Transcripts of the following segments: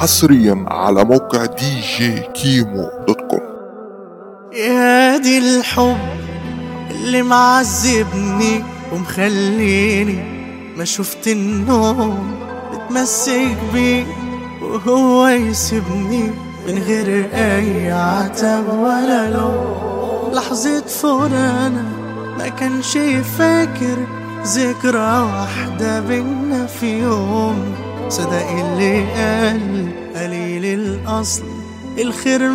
حصريا على موقع دي جي كيمو دوت كوم يا دي الحب اللي معذبني ومخليني ما شفت النوم بتمسك بيه وهو يسيبني من غير اي عتب ولا لوم لحظة فرانا ما كانش فاكر ذكرى واحدة بينا في يوم صدق اللي قال قليل الأصل الخير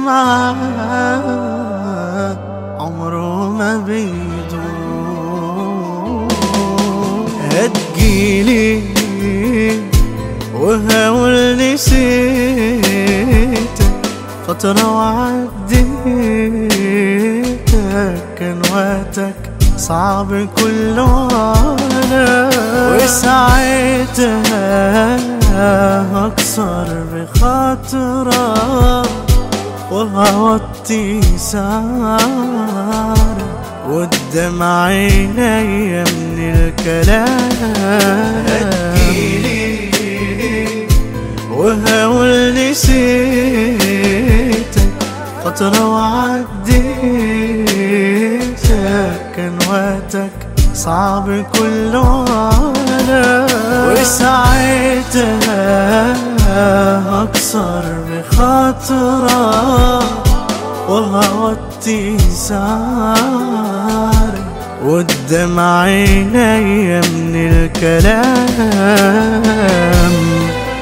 معاه عمره ما بيدوم هتجيلي وهقول نسيتك فترة وعديتك كان وقتك صعب كله على وساعتها هكسر بخاطرك وهوطي سعر قدام عيني من الكلام هتجيلي وهقول نسيتك فترة وعديتك كان وقتك صعب كله على وساعتها هكسر بخاطرك وهوطي سعر قدام عيني من الكلام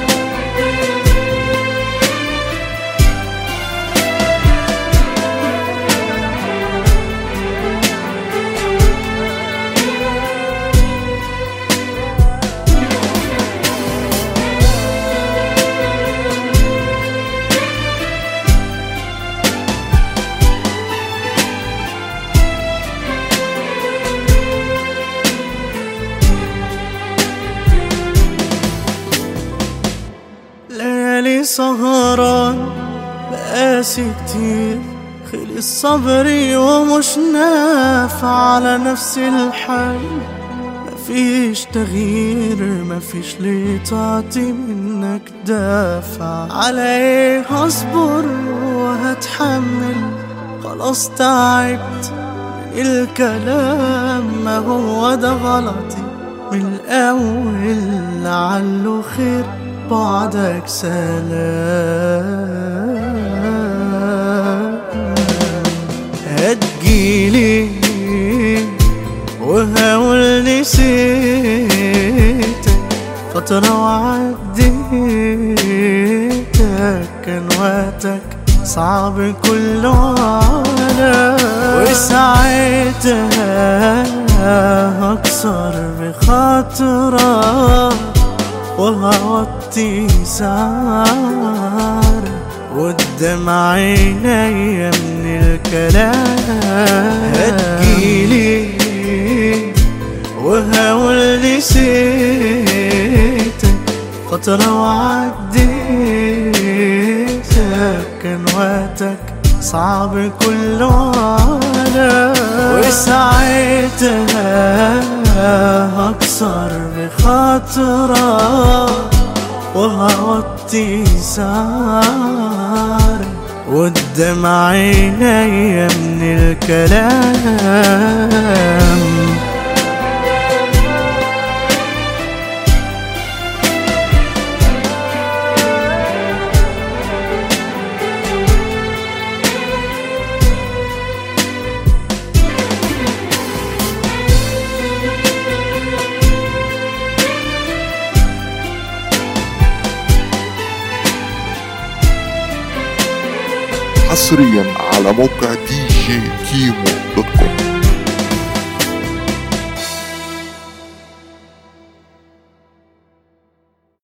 ليالي سهران بقاسي كتير خلص صبري ومش نافع على نفس الحال مفيش تغيير مفيش ليه تعطي منك دافع على ايه هصبر وهتحمل خلاص تعبت من الكلام ما هو ده غلطي من الأول لعله خير بعدك سلام هتجيلي وهقول نسيتك فترة وعديتك كان وقتك صعب كله على وساعتها هكسر بخاطرك وهوطي سعر قدام عيني من الكلام هتجيلي وهقول نسيتك فترة وعديتك كان وقتك صعب كله على وساعتها هكسر بخاطرك وهوطي سعر قدام عيني من الكلام حصريا على موقع دي جي كيمو دوت كوم